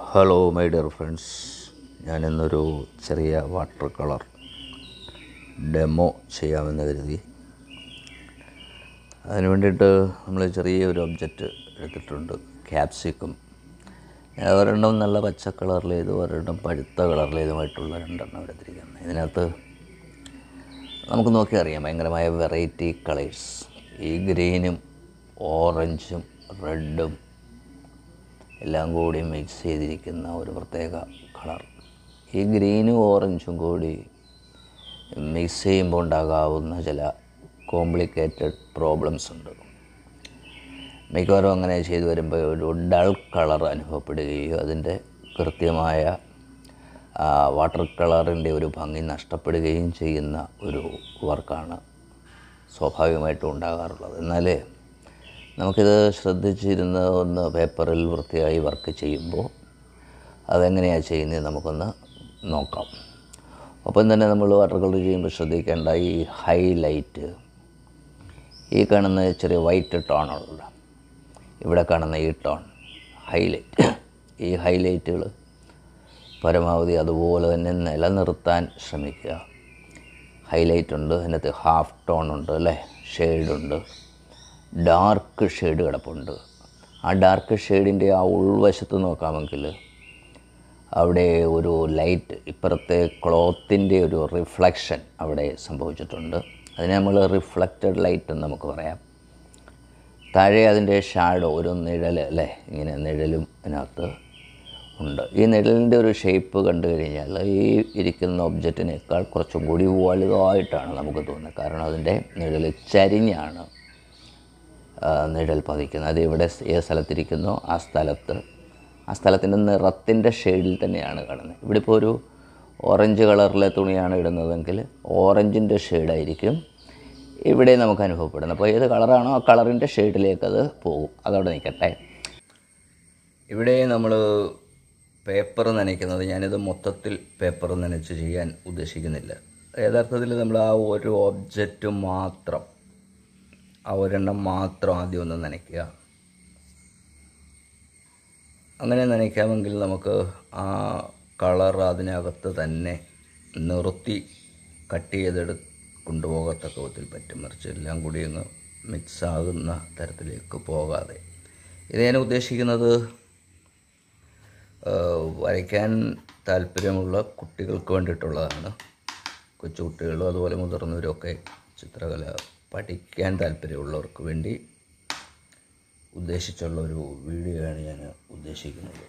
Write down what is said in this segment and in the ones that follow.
Hello my dear friends ഞാനിന്നൊരു ചെറിയ water colour demo ചെയ്യാമെന്ന് കരുതി അതിന് വേണ്ടിയിട്ട് നമ്മൾ ചെറിയൊരു ഒബ്ജക്റ്റ് എടുത്തിട്ടുണ്ട് ക്യാപ്സിക്കം ഒരെണ്ണം നല്ല പച്ച കളറിലേതും ഒരെണ്ണം പഴുത്ത കളറിലേതുമായിട്ടുള്ള രണ്ടെണ്ണം എടുത്തിരിക്കുന്നത് ഇതിനകത്ത് നമുക്ക് നോക്കി അറിയാം ഭയങ്കരമായ വെറൈറ്റി കളേഴ്സ് ഈ ഗ്രീനും ഓറഞ്ചും റെഡും എല്ലാം കൂടി മിക്സ് ചെയ്തിരിക്കുന്ന ഒരു പ്രത്യേക കളർ ഈ ഗ്രീനും ഓറഞ്ചും കൂടി മിക്സ് ചെയ്യുമ്പോൾ ഉണ്ടാകാവുന്ന ചില കോംപ്ലിക്കേറ്റഡ് പ്രോബ്ലംസ് ഉണ്ട് മിക്കവാറും അങ്ങനെ ചെയ്തു വരുമ്പോൾ ഒരു ഡൾ കളർ അനുഭവപ്പെടുകയോ അതിൻ്റെ കൃത്യമായ വാട്ടർ കളറിൻ്റെ ഒരു ഭംഗി നഷ്ടപ്പെടുകയും ചെയ്യുന്ന ഒരു വർക്കാണ് സ്വാഭാവികമായിട്ടും ഉണ്ടാകാറുള്ളത് എന്നാൽ നമുക്കിത് ശ്രദ്ധിച്ചിരുന്ന് ഒന്ന് പേപ്പറിൽ വൃത്തിയായി വർക്ക് ചെയ്യുമ്പോൾ അതെങ്ങനെയാണ് ചെയ്യുന്നത് നമുക്കൊന്ന് നോക്കാം ഒപ്പം തന്നെ നമ്മൾ വാട്ടർ കളർ ചെയ്യുമ്പോൾ ശ്രദ്ധിക്കേണ്ട ഈ ഹൈലൈറ്റ് ഈ കാണുന്ന ചെറിയ വൈറ്റ് ടോണുള്ള ഇവിടെ കാണുന്ന ഈ ടോൺ ഹൈലൈറ്റ് ഈ ഹൈലൈറ്റുകൾ പരമാവധി അതുപോലെ തന്നെ നിലനിർത്താൻ ശ്രമിക്കുക ഹൈലൈറ്റ് ഉണ്ട് അതിനകത്ത് ഹാഫ് ടോൺ ഉണ്ട് അല്ലേ ഷെയ്ഡുണ്ട് ഡാർക്ക് ഷെയ്ഡ് കിടപ്പുണ്ട് ആ ഡാർക്ക് ഷെയ്ഡിൻ്റെ ആ ഉൾവശത്ത് നോക്കാമെങ്കിൽ അവിടെ ഒരു ലൈറ്റ് ഇപ്പുറത്തെ ക്ലോത്തിൻ്റെ ഒരു റിഫ്ലക്ഷൻ അവിടെ സംഭവിച്ചിട്ടുണ്ട് അതിനെ നമ്മൾ റിഫ്ലക്റ്റഡ് ലൈറ്റ് എന്ന് നമുക്ക് പറയാം താഴെ അതിൻ്റെ ഷാഡോ ഒരു നിഴൽ അല്ലേ ഇങ്ങനെ നിഴലും അതിനകത്ത് ഉണ്ട് ഈ നിഴലിൻ്റെ ഒരു ഷേപ്പ് കണ്ടു കഴിഞ്ഞാൽ ഈ ഇരിക്കുന്ന ഒബ്ജക്റ്റിനേക്കാൾ കുറച്ചും കൂടി വലുതായിട്ടാണ് നമുക്ക് തോന്നുന്നത് കാരണം അതിൻ്റെ നിഴൽ ചരിഞ്ഞാണ് നിഴൽ പതിക്കുന്നത് അത് എവിടെ ഏത് സ്ഥലത്തിരിക്കുന്നോ ആ സ്ഥലത്ത് ആ സ്ഥലത്തിൻ്റെ നിറത്തിൻ്റെ ഷെയ്ഡിൽ തന്നെയാണ് കാണുന്നത് ഇവിടെ ഇപ്പോൾ ഒരു ഓറഞ്ച് കളറിലെ തുണിയാണ് ഇടുന്നതെങ്കിൽ ഓറഞ്ചിൻ്റെ ഷെയ്ഡായിരിക്കും ഇവിടെ നമുക്ക് അനുഭവപ്പെടുന്നത് അപ്പോൾ ഏത് കളറാണോ ആ കളറിൻ്റെ ഷെയ്ഡിലേക്ക് അത് പോകും അതവിടെ നിൽക്കട്ടെ ഇവിടെ നമ്മൾ പേപ്പർ നനയ്ക്കുന്നത് ഞാനിത് മൊത്തത്തിൽ പേപ്പർ നനച്ച് ചെയ്യാൻ ഉദ്ദേശിക്കുന്നില്ല യഥാർത്ഥത്തിൽ നമ്മൾ ആ ഒരു ഒബ്ജക്റ്റ് മാത്രം ആ ഒരെണ്ണം മാത്രം ആദ്യം ഒന്ന് നനയ്ക്കുക അങ്ങനെ നനയ്ക്കാമെങ്കിൽ നമുക്ക് ആ കളർ അതിനകത്ത് തന്നെ നിർത്തി കട്ട് ചെയ്തെടു കൊണ്ടുപോകത്തക്ക വിധത്തിൽ പറ്റും മറിച്ച് എല്ലാം കൂടി അങ്ങ് മിക്സ് ആകുന്ന തരത്തിലേക്ക് പോകാതെ ഇത് ഞാൻ ഉദ്ദേശിക്കുന്നത് വരയ്ക്കാൻ താല്പര്യമുള്ള കുട്ടികൾക്ക് വേണ്ടിയിട്ടുള്ളതാണ് കൊച്ചുകുട്ടികളും അതുപോലെ മുതിർന്നവരൊക്കെ ചിത്രകല പഠിക്കാൻ താല്പര്യമുള്ളവർക്ക് വേണ്ടി ഉദ്ദേശിച്ചുള്ള ഒരു വീഡിയോയാണ് ഞാൻ ഉദ്ദേശിക്കുന്നത്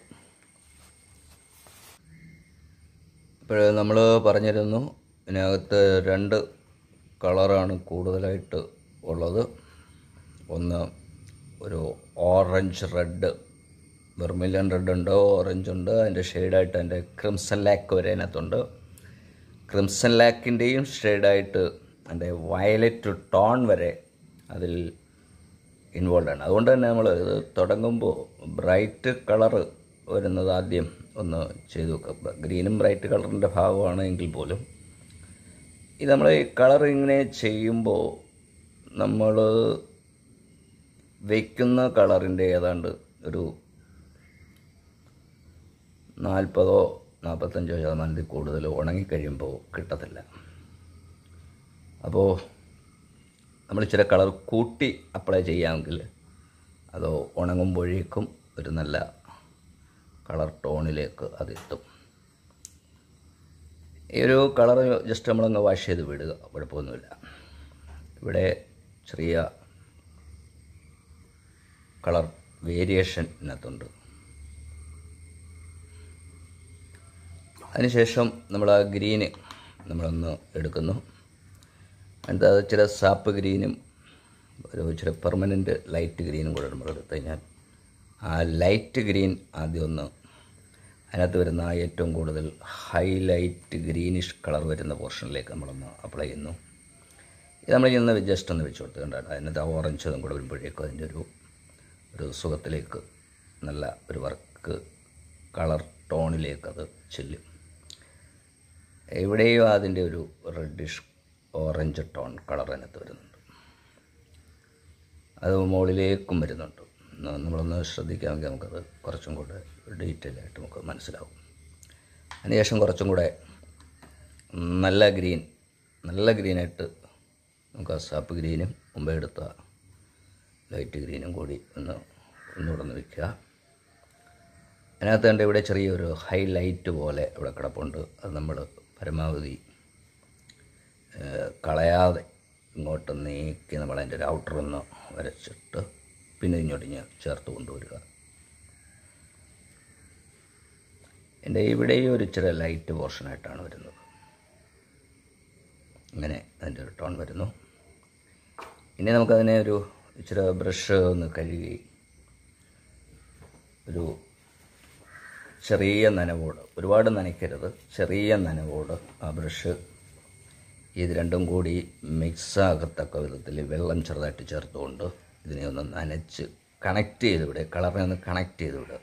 ഇപ്പോൾ നമ്മൾ പറഞ്ഞിരുന്നു ഇതിനകത്ത് രണ്ട് കളറാണ് കൂടുതലായിട്ട് ഉള്ളത് ഒന്ന് ഒരു ഓറഞ്ച് റെഡ് വെർമിലിയൻ റെഡ് ഉണ്ട് ഓറഞ്ച് ഉണ്ട് അതിൻ്റെ ഷെയ്ഡായിട്ട് അതിൻ്റെ ക്രിംസൺ ലാക്ക് വരെ അതിനകത്തുണ്ട് ക്രിംസൺ ലാക്കിൻ്റെയും ഷെയ്ഡായിട്ട് അതിൻ്റെ വയലറ്റ് ടോൺ വരെ അതിൽ ഇൻവോൾവ് ആണ് അതുകൊണ്ട് തന്നെ നമ്മൾ ഇത് തുടങ്ങുമ്പോൾ ബ്രൈറ്റ് കളറ് വരുന്നത് ആദ്യം ഒന്ന് ചെയ്തു വെക്കുക ഗ്രീനും ബ്രൈറ്റ് കളറിൻ്റെ ഭാഗമാണ് എങ്കിൽ പോലും ഇത് നമ്മൾ ഈ കളർ ഇങ്ങനെ ചെയ്യുമ്പോൾ നമ്മൾ വയ്ക്കുന്ന കളറിൻ്റെ ഏതാണ്ട് ഒരു നാൽപ്പതോ നാൽപ്പത്തഞ്ചോ ശതമാനത്തിൽ കൂടുതൽ ഉണങ്ങിക്കഴിയുമ്പോൾ കിട്ടത്തില്ല അപ്പോൾ നമ്മൾ ചില കളർ കൂട്ടി അപ്ലൈ ചെയ്യാമെങ്കിൽ അത് ഉണങ്ങുമ്പോഴേക്കും ഒരു നല്ല കളർ ടോണിലേക്ക് അതെത്തും ഈ ഒരു കളർ ജസ്റ്റ് നമ്മളങ്ങ് വാഷ് ചെയ്ത് വിടുക കുഴപ്പമൊന്നുമില്ല ഇവിടെ ചെറിയ കളർ വേരിയേഷൻ ഇതിനകത്തുണ്ട് അതിനുശേഷം നമ്മൾ ആ ഗ്രീന് നമ്മളൊന്ന് എടുക്കുന്നു എന്നിട്ട് അത് ചില സാപ്പ് ഗ്രീനും ഒരു ചില പെർമനൻറ്റ് ലൈറ്റ് ഗ്രീനും കൂടെ നമ്മൾ എടുത്തു കഴിഞ്ഞാൽ ആ ലൈറ്റ് ഗ്രീൻ ആദ്യം ഒന്ന് അതിനകത്ത് വരുന്ന ആ ഏറ്റവും കൂടുതൽ ഹൈലൈറ്റ് ഗ്രീനിഷ് കളർ വരുന്ന പോർഷനിലേക്ക് നമ്മളൊന്ന് അപ്ലൈ ചെയ്യുന്നു ഇത് നമ്മൾ ചെയ്യുന്നത് ജസ്റ്റ് ഒന്ന് വെച്ച് കൊടുത്ത് കണ്ടാണ് അതിനകത്ത് ആ ഓറഞ്ച് അതും കൂടെ വരുമ്പോഴേക്കും അതിൻ്റെ ഒരു ഒരു സുഖത്തിലേക്ക് നല്ല ഒരു വർക്ക് കളർ ടോണിലേക്ക് അത് ചെല്ലും എവിടെയോ അതിൻ്റെ ഒരു റെഡിഷ് ഓറഞ്ച് ടോൺ കളർ അതിനകത്ത് വരുന്നുണ്ട് അത് മുകളിലേക്കും വരുന്നുണ്ട് ഒന്ന് നമ്മളൊന്ന് ശ്രദ്ധിക്കാമെങ്കിൽ നമുക്കത് കുറച്ചും കൂടെ ഡീറ്റെയിൽ ആയിട്ട് നമുക്ക് മനസ്സിലാവും അതിനുശേഷം കുറച്ചും കൂടെ നല്ല ഗ്രീൻ നല്ല ഗ്രീനായിട്ട് നമുക്ക് ആ സാപ്പ് ഗ്രീനും മുമ്പേ എടുത്ത ലൈറ്റ് ഗ്രീനും കൂടി ഒന്ന് ഒന്നുകൂടെ ഒന്ന് വയ്ക്കുക അതിനകത്ത് കണ്ട് ഇവിടെ ചെറിയൊരു ഹൈലൈറ്റ് പോലെ ഇവിടെ കിടപ്പുണ്ട് അത് നമ്മൾ പരമാവധി ഏഹ്, കളയാതെ ഇങ്ങോട്ട് നീക്കി നമ്മൾ അതിൻ്റെ ഒരു ഔട്ടർ ഒന്ന് വരച്ചിട്ട് പിന്നെ ഇങ്ങോട്ട് ഇങ്ങനെ ചേർത്ത് കൊണ്ടുവരിക എൻ്റെ ഇവിടെയും ഒരു ഇച്ചിരി ലൈറ്റ് പോർഷനായിട്ടാണ് വരുന്നത് ഇങ്ങനെ അതിൻ്റെ ഒരു ടോൺ വരുന്നു ഇനി നമുക്കതിനെ ഒരു ഇച്ചിരി ബ്രഷ് ഒന്ന് കഴുകി ഒരു ചെറിയ നനവോട് ഒരുപാട് നനയ്ക്കരുത് ചെറിയ നനവോട് ആ ബ്രഷ് ഇത് രണ്ടും കൂടി മിക്സ് ആകത്തക്ക വിധത്തിൽ വെള്ളം ചെറുതായിട്ട് ചേർത്തുകൊണ്ട് ഇതിനെ ഒന്ന് നനച്ച് കണക്ട് ചെയ്ത് വിടുക കളറിനെ ഒന്ന് കണക്ട് ചെയ്ത് വിടുക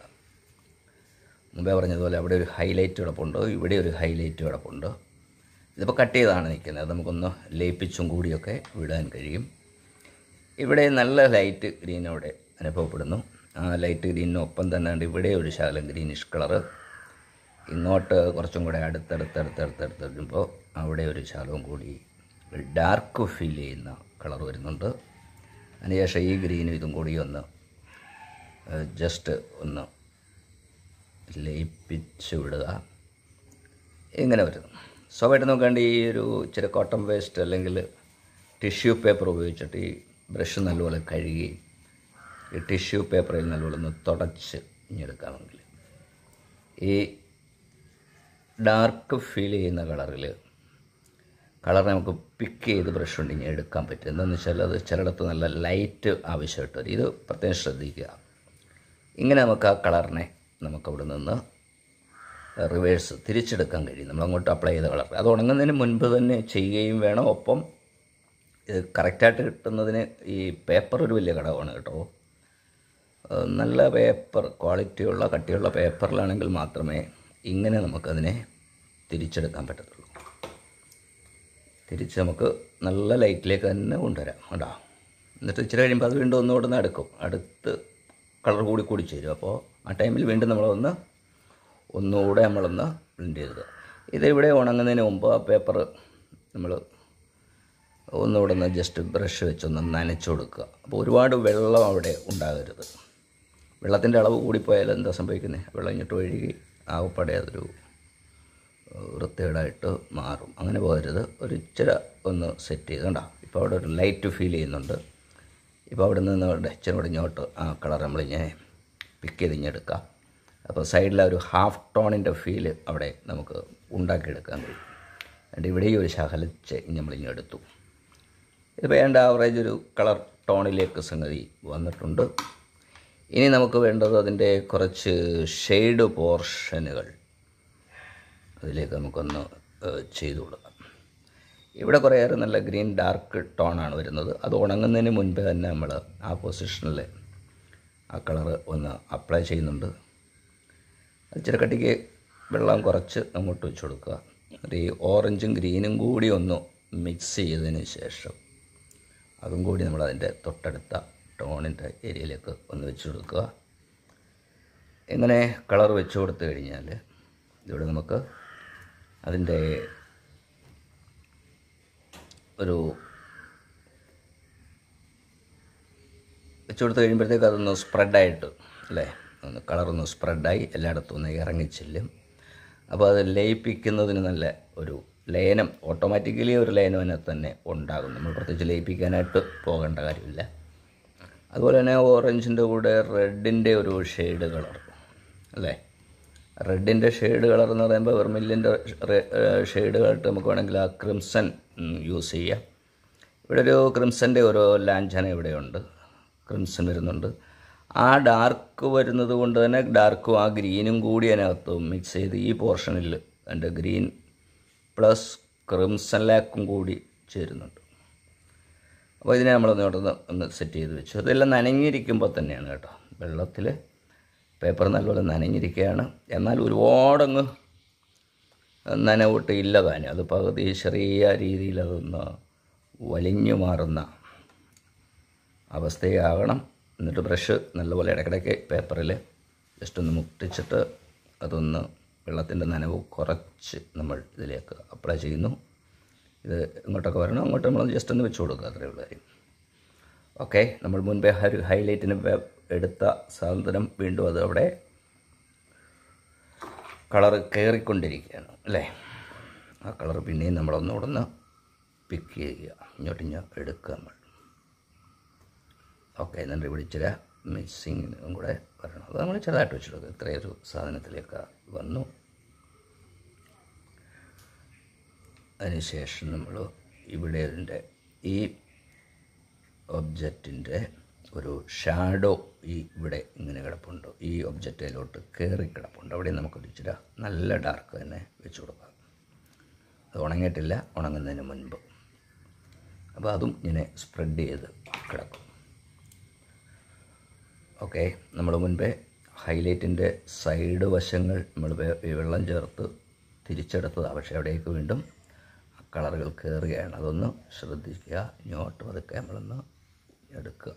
മുമ്പേ പറഞ്ഞതുപോലെ അവിടെ ഒരു ഹൈലൈറ്റ് കിടപ്പുണ്ട് ഇവിടെ ഒരു ഹൈലൈറ്റ് കിടപ്പുണ്ട് ഇതിപ്പോൾ കട്ട് ചെയ്താണ് നിൽക്കുന്നത് അത് നമുക്കൊന്ന് ലയിപ്പിച്ചും കൂടിയൊക്കെ വിടാൻ കഴിയും ഇവിടെ നല്ല ലൈറ്റ് ഗ്രീൻ അവിടെ അനുഭവപ്പെടുന്നു ആ ലൈറ്റ് ഗ്രീനിനൊപ്പം തന്നെ ഉണ്ട് ഇവിടെ ഒരു ശകലം ഗ്രീനിഷ് കളറ് ഇങ്ങോട്ട് കുറച്ചും കൂടെ അടുത്തടുത്തടുത്തടുത്തടുത്ത് വരുമ്പോൾ അവിടെ ഒരു ശകലവും കൂടി ഡാർക്ക് ഫീൽ ചെയ്യുന്ന കളർ വരുന്നുണ്ട് അതിനുശേഷം ഈ ഗ്രീനും ഇതും കൂടി ഒന്ന് ജസ്റ്റ് ഒന്ന് ലയിപ്പിച്ച് വിടുക ഇങ്ങനെ വരുന്നു സ്വാഭാവികമായിട്ട് നോക്കാണ്ട് ഈ ഒരു ഇച്ചിരി കോട്ടൺ വേസ്റ്റ് അല്ലെങ്കിൽ ടിഷ്യൂ പേപ്പർ ഉപയോഗിച്ചിട്ട് ഈ ബ്രഷ് നല്ലപോലെ കഴുകി ഈ ടിഷ്യൂ പേപ്പറിൽ നല്ലപോലെ ഒന്ന് തുടച്ച് ഇഞ്ഞെടുക്കാമെങ്കിൽ ഈ ഡാർക്ക് ഫീൽ ചെയ്യുന്ന കളറിൽ കളർ നമുക്ക് പിക്ക് ചെയ്ത് ബ്രഷ് കൊണ്ട് ഇങ്ങനെ എടുക്കാൻ പറ്റും എന്താണെന്ന് വെച്ചാൽ അത് ചിലയിടത്ത് നല്ല ലൈറ്റ് ആവശ്യമായിട്ട് വരും ഇത് പ്രത്യേകം ശ്രദ്ധിക്കുക ഇങ്ങനെ നമുക്ക് ആ കളറിനെ നമുക്കവിടെ നിന്ന് റിവേഴ്സ് തിരിച്ചെടുക്കാൻ കഴിയും നമ്മൾ അങ്ങോട്ട് അപ്ലൈ ചെയ്ത കളർ അത് ഉണങ്ങുന്നതിന് മുൻപ് തന്നെ ചെയ്യുകയും വേണം ഒപ്പം ഇത് കറക്റ്റായിട്ട് കിട്ടുന്നതിന് ഈ പേപ്പർ ഒരു വലിയ ഘടകമാണ് കേട്ടോ ഏഹ് നല്ല പേപ്പർ ക്വാളിറ്റിയുള്ള കട്ടിയുള്ള പേപ്പറിലാണെങ്കിൽ മാത്രമേ ഇങ്ങനെ നമുക്കതിനെ തിരിച്ചെടുക്കാൻ പറ്റത്തുള്ളൂ തിരിച്ച് നമുക്ക് നല്ല ലൈറ്റിലേക്ക് തന്നെ കൊണ്ടുവരാം കേട്ടോ എന്നിട്ട് ഇച്ചിരി കഴിയുമ്പോൾ അത് വീണ്ടും ഒന്നുകൂടെ ഒന്ന് അടുക്കും അടുത്ത് കളർ കൂടി കൂടി ചേരും അപ്പോൾ ആ ടൈമിൽ വീണ്ടും നമ്മളൊന്ന് ഒന്നുകൂടെ നമ്മളൊന്ന് ബ്ലെൻഡ് ചെയ്തത് ഇത് ഇവിടെ ഉണങ്ങുന്നതിന് മുമ്പ് ആ പേപ്പർ നമ്മൾ ഒന്നുകൂടെ ഒന്ന് ജസ്റ്റ് ബ്രഷ് വെച്ചൊന്ന് നനച്ചു കൊടുക്കുക അപ്പോൾ ഒരുപാട് വെള്ളം അവിടെ ഉണ്ടാകരുത് വെള്ളത്തിൻ്റെ അളവ് കൂടിപ്പോയാൽ എന്താ സംഭവിക്കുന്നത് വെള്ളം ഇങ്ങോട്ട് ഒഴുകി ആകപ്പാടെ അതൊരു ഏഹ്, വൃത്തികേടായിട്ട് മാറും അങ്ങനെ പോകരുത് ഒരു ഇച്ചിരി ഒന്ന് സെറ്റ് ചെയ്ത് കണ്ടോ ഇപ്പോൾ അവിടെ ഒരു ലൈറ്റ് ഫീൽ ചെയ്യുന്നുണ്ട് ഇപ്പോൾ അവിടെ നിന്ന് അവിടെ ഇച്ചിരി കൂടെ ഇങ്ങോട്ട് ആ കളർ നമ്മളിങ്ങനെ പിക്ക് ചെയ്ത് ഇങ്ങെടുക്കാം അപ്പോൾ സൈഡിലെ ഒരു ഹാഫ് ടോണിൻ്റെ ഫീല് അവിടെ നമുക്ക് ഉണ്ടാക്കിയെടുക്കാൻ കഴിയും എന്നിട്ട് ഇവിടെയും ഒരു ശകലിച്ച് നമ്മളിങ്ങെടുത്തു ഇതിപ്പോൾ ഏണ്ട ആവറേജ് ഒരു കളർ ടോണിലേക്ക് സംഗതി വന്നിട്ടുണ്ട് ഇനി നമുക്ക് വേണ്ടത് അതിൻ്റെ കുറച്ച് ഷെയ്ഡ് പോർഷനുകൾ അതിലേക്ക് നമുക്കൊന്ന് ഏഹ്, ചെയ്തു കൊടുക്കാം ഇവിടെ കുറേയേറെ നല്ല ഗ്രീൻ ഡാർക്ക് ടോണാണ് വരുന്നത് അത് ഉണങ്ങുന്നതിന് മുൻപേ തന്നെ നമ്മൾ ആ പൊസിഷനിൽ ആ കളറ് ഒന്ന് അപ്ലൈ ചെയ്യുന്നുണ്ട് അത് ചിരക്കട്ടിക്ക് വെള്ളം കുറച്ച് അങ്ങോട്ട് വെച്ച് കൊടുക്കുക എന്നിട്ട് ഈ ഓറഞ്ചും ഗ്രീനും കൂടി ഒന്ന് മിക്സ് ചെയ്തതിന് ശേഷം അതും കൂടി നമ്മൾ അതിൻ്റെ തൊട്ടടുത്ത ടോണിൻ്റെ ഏരിയയിലേക്ക് ഒന്ന് വെച്ച് കൊടുക്കുക ഇങ്ങനെ കളർ വെച്ച് കൊടുത്തു കഴിഞ്ഞാൽ ഇവിടെ നമുക്ക് അതിൻ്റെ ഒരു വെച്ച് കൊടുത്ത് കഴിയുമ്പോഴത്തേക്ക് അതൊന്ന് സ്പ്രെഡായിട്ട് അല്ലേ ഒന്ന് കളറൊന്ന് സ്പ്രെഡായി എല്ലായിടത്തും ഒന്ന് ഇറങ്ങിച്ചെല്ലും അപ്പോൾ അത് ലയിപ്പിക്കുന്നതിന് നല്ല ഒരു ലയനം ഓട്ടോമാറ്റിക്കലി ഒരു ലയനം അതിനകത്ത് തന്നെ ഉണ്ടാകും നമ്മൾ പ്രത്യേകിച്ച് ലയിപ്പിക്കാനായിട്ട് പോകേണ്ട കാര്യമില്ല അതുപോലെ തന്നെ ഓറഞ്ചിൻ്റെ കൂടെ റെഡിൻ്റെ ഒരു ഷെയ്ഡ് കളർ അല്ലേ റെഡിൻ്റെ ഷെയ്ഡ് കളർ എന്ന് പറയുമ്പോൾ വെർമില്ലിൻ്റെ ഷെയ്ഡുകളായിട്ട് നമുക്ക് വേണമെങ്കിൽ ആ ക്രിംസൺ യൂസ് ചെയ്യാം ഇവിടെ ഒരു ക്രിംസൻ്റെ ഒരു ലാഞ്ചന ഇവിടെയുണ്ട് ക്രിംസൺ വരുന്നുണ്ട് ആ ഡാർക്ക് വരുന്നത് കൊണ്ട് തന്നെ ഡാർക്കും ആ ഗ്രീനും കൂടി അതിനകത്ത് മിക്സ് ചെയ്ത് ഈ പോർഷനിൽ എൻ്റെ ഗ്രീൻ പ്ലസ് ക്രിംസൺ ലാക്കും കൂടി ചേരുന്നുണ്ട് അപ്പോൾ ഇതിനെ നമ്മളൊന്ന് ഇവിടെ നിന്ന് ഒന്ന് സെറ്റ് ചെയ്ത് വെച്ചു അതെല്ലാം നനഞ്ഞിരിക്കുമ്പോൾ തന്നെയാണ് കേട്ടോ വെള്ളത്തിൽ പേപ്പർ നല്ലപോലെ നനഞ്ഞിരിക്കുകയാണ് എന്നാൽ ഒരുപാടങ്ങ് നനവിട്ട് ഇല്ല താനും അത് പകുതി ചെറിയ രീതിയിൽ അതൊന്ന് വലിഞ്ഞു മാറുന്ന അവസ്ഥയാകണം എന്നിട്ട് ബ്രഷ് നല്ലപോലെ ഇടയ്ക്കിടയ്ക്ക് പേപ്പറിൽ ജസ്റ്റ് ഒന്ന് മുട്ടിച്ചിട്ട് അതൊന്ന് വെള്ളത്തിൻ്റെ നനവ് കുറച്ച് നമ്മൾ ഇതിലേക്ക് അപ്ലൈ ചെയ്യുന്നു ഇത് ഇങ്ങോട്ടൊക്കെ വരണം അങ്ങോട്ട് നമ്മൾ ജസ്റ്റ് ഒന്ന് വെച്ച് കൊടുക്കുക അത്രയേ ഉള്ളൂ കാര്യം ഓക്കെ നമ്മൾ മുൻപേ ഒരു ഹൈലൈറ്റിന് വെ- എടുത്ത സാധനം വീണ്ടും അത് അവിടെ കളറ് കയറിക്കൊണ്ടിരിക്കുകയാണ് അല്ലേ ആ കളർ പിന്നെയും നമ്മളൊന്നുകൂടെ ഒന്ന് പിക്ക് ചെയ്യുക ഇങ്ങോട്ട് ഇങ്ങോട്ട് എടുക്കുക നമ്മൾ ഓക്കെ എന്നിട്ട് ഇവിടെ ഇച്ചിരി മിക്സിങ്ങും കൂടെ വരണം അത് നമ്മൾ ചെറുതായിട്ട് വെച്ചെടുക്കുക ഇത്രയൊരു സാധനത്തിലേക്ക് വന്നു അതിനുശേഷം നമ്മൾ ഇവിടെ ഇതിൻ്റെ ഈ ഒബ്ജക്റ്റിൻ്റെ ഒരു ഷാഡോ ഈ ഇവിടെ ഇങ്ങനെ കിടപ്പുണ്ട് ഈ ഒബ്ജക്റ്റിലോട്ട് കയറി കിടപ്പുണ്ട് അവിടെ നമുക്കൊരു ഇച്ചിരി നല്ല ഡാർക്ക് തന്നെ വെച്ച് കൊടുക്കാം അത് ഉണങ്ങിയിട്ടില്ല ഉണങ്ങുന്നതിന് മുൻപ് അപ്പോൾ അതും ഇങ്ങനെ സ്പ്രെഡ് ചെയ്ത് കിടക്കും ഓക്കെ നമ്മൾ മുൻപേ ഹൈലൈറ്റിൻ്റെ സൈഡ് വശങ്ങൾ നമ്മൾ വെ- ഈ വെള്ളം ചേർത്ത് തിരിച്ചെടുത്തതാണ് പക്ഷേ അവിടേക്ക് വീണ്ടും ആ കളറുകൾ കയറുകയാണ് അതൊന്ന് ശ്രദ്ധിക്കുക ഇങ്ങോട്ട് പതുക്കെ നമ്മളൊന്ന് എടുക്കുക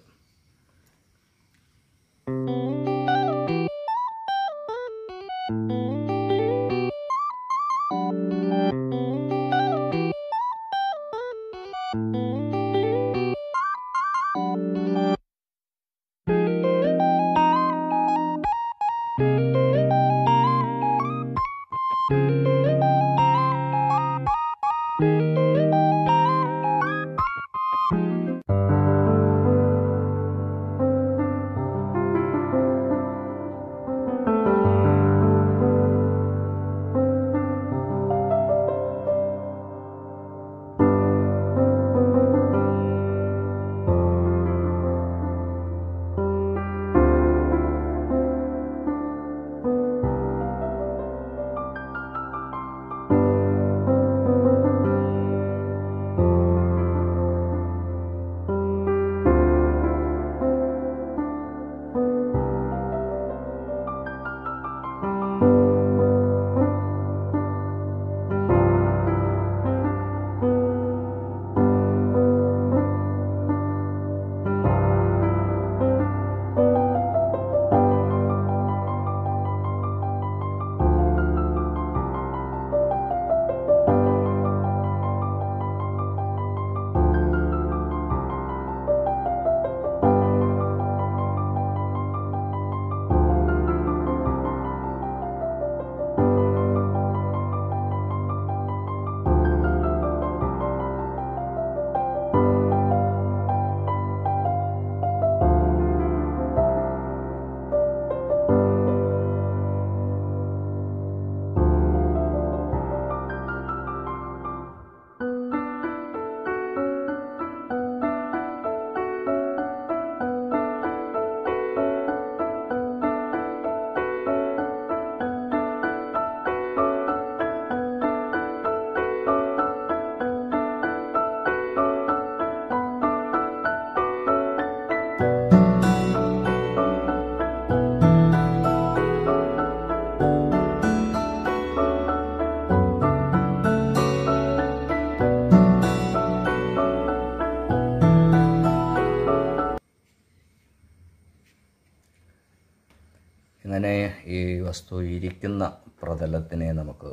ഇങ്ങനെ ഈ വസ്തു ഇരിക്കുന്ന പ്രതലത്തിനെ നമുക്ക്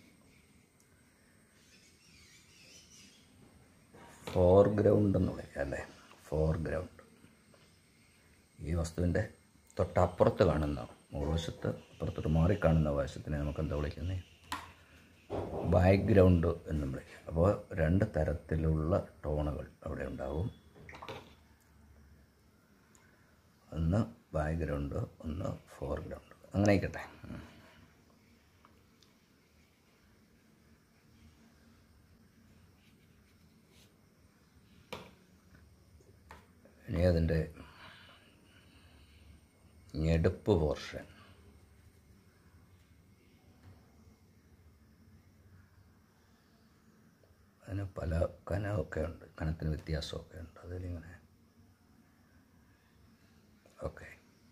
ഫോർഗ്രൗണ്ട് എന്ന് വിളിക്കാം അല്ലേ ഫോർഗ്രൗണ്ട് ഈ വസ്തുവിൻ്റെ തൊട്ടപ്പുറത്ത് കാണുന്ന മുകൾവശത്ത് അപ്പുറത്തോട്ട് മാറിക്കാണുന്ന വശത്തിനെ നമുക്ക് എന്താ വിളിക്കുന്നത് ബാക്ക്ഗ്രൗണ്ട് എന്നും വിളിക്കും അപ്പോൾ രണ്ട് തരത്തിലുള്ള ടോണുകൾ അവിടെ ഉണ്ടാവും ഒന്ന് ബാക്ക്ഗ്രൗണ്ട് ഒന്ന് ഫോർഗ്രൗണ്ട് അങ്ങനെ ആയിക്കട്ടെ ഉം. ഇനി അതിൻ്റെ ഞെടുപ്പ് പോർഷൻ അതിന് പല കനമൊക്കെ ഉണ്ട് കനത്തിന് വ്യത്യാസമൊക്കെ ഉണ്ട് അതിലിങ്ങനെ ഓക്കെ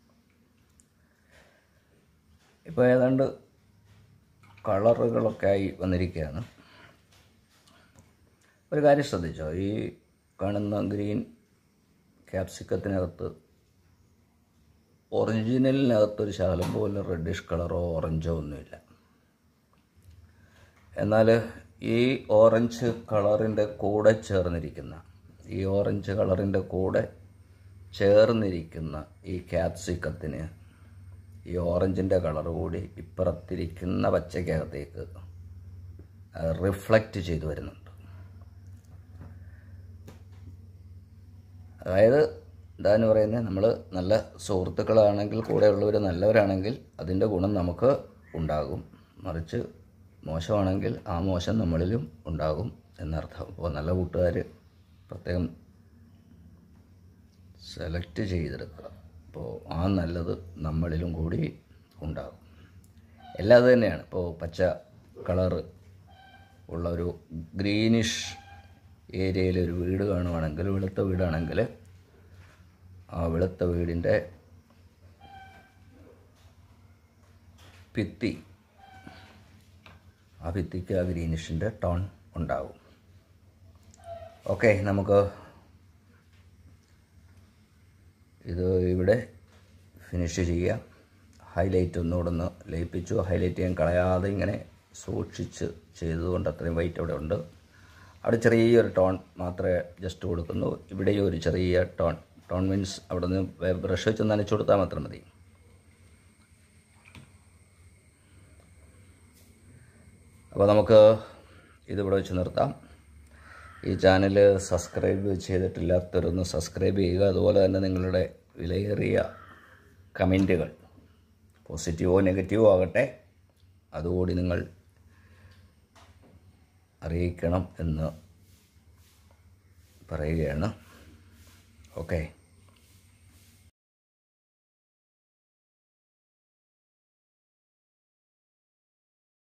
ഇപ്പോൾ ഏതാണ്ട് കളറുകളൊക്കെ ആയി വന്നിരിക്കുകയാണ് ഒരു കാര്യം ശ്രദ്ധിച്ചോ ഈ കാണുന്ന ഗ്രീൻ ക്യാപ്സിക്കത്തിനകത്ത് ഒറിജിനലിനകത്തൊരു ശകലം പോലും റെഡിഷ് കളറോ ഓറഞ്ചോ ഒന്നുമില്ല എന്നാൽ ഈ ഓറഞ്ച് കളറിൻ്റെ കൂടെ ചേർന്നിരിക്കുന്ന ഈ ഓറഞ്ച് കളറിൻ്റെ കൂടെ ചേർന്നിരിക്കുന്ന ഈ ക്യാപ്സിക്കത്തിന് ഈ ഓറഞ്ചിൻ്റെ കളർ കൂടി ഇപ്പുറത്തിരിക്കുന്ന പച്ചക്കകത്തേക്ക് റിഫ്ലക്റ്റ് ചെയ്തു വരുന്നുണ്ട് അതായത് എന്താന്ന് പറയുന്നത് നമ്മൾ നല്ല സുഹൃത്തുക്കളാണെങ്കിൽ കൂടെയുള്ളവർ നല്ലവരാണെങ്കിൽ അതിൻ്റെ ഗുണം നമുക്ക് ഉണ്ടാകും മറിച്ച് മോശമാണെങ്കിൽ ആ മോശം നമ്മളിലും ഉണ്ടാകും എന്നർത്ഥം അപ്പോൾ നല്ല കൂട്ടുകാർ പ്രത്യേകം സെലക്ട് ചെയ്തെടുക്കുക അപ്പോൾ ആ നല്ലത് നമ്മളിലും കൂടി ഉണ്ടാകും എല്ലാം അത് തന്നെയാണ് ഇപ്പോൾ പച്ച കളറ് ഉള്ള ഒരു ഗ്രീനിഷ് ഏരിയയിൽ ഒരു വീട് കാണുവാണെങ്കിൽ വെളുത്ത വീടാണെങ്കിൽ ആ വെളുത്ത വീടിൻ്റെ ഭിത്തി ആ ഭിത്തിക്ക് ആ ഗ്രീനിഷിൻ്റെ ടോൺ ഉണ്ടാകും ഓക്കെ നമുക്ക് ഇത് ഇവിടെ ഫിനിഷ് ചെയ്യാം ഹൈലൈറ്റ് ഒന്നുകൂടെ ഒന്ന് ലയിപ്പിച്ചു ഹൈലൈറ്റ് ചെയ്യാൻ കളയാതെ ഇങ്ങനെ സൂക്ഷിച്ച് ചെയ്തതുകൊണ്ട് അത്രയും വൈറ്റ് അവിടെ ഉണ്ട് അവിടെ ചെറിയൊരു ടോൺ മാത്രമേ ജസ്റ്റ് കൊടുക്കുന്നു ഇവിടെയും ഒരു ചെറിയ ടോൺ ടോൺ മീൻസ് അവിടെ നിന്ന് ബ്രഷ് വെച്ച് നനച്ചു കൊടുത്താൽ മാത്രം മതി അപ്പോൾ നമുക്ക് ഇതിവിടെ വെച്ച് നിർത്താം ഈ ചാനൽ സബ്സ്ക്രൈബ് ചെയ്തിട്ടില്ലാത്തവരൊന്ന് സബ്സ്ക്രൈബ് ചെയ്യുക അതുപോലെ തന്നെ നിങ്ങളുടെ വിലയേറിയ കമൻറ്റുകൾ പോസിറ്റീവോ നെഗറ്റീവോ ആകട്ടെ അതുകൂടി നിങ്ങൾ അറിയിക്കണം എന്ന് പറയുകയാണ് ഓക്കെ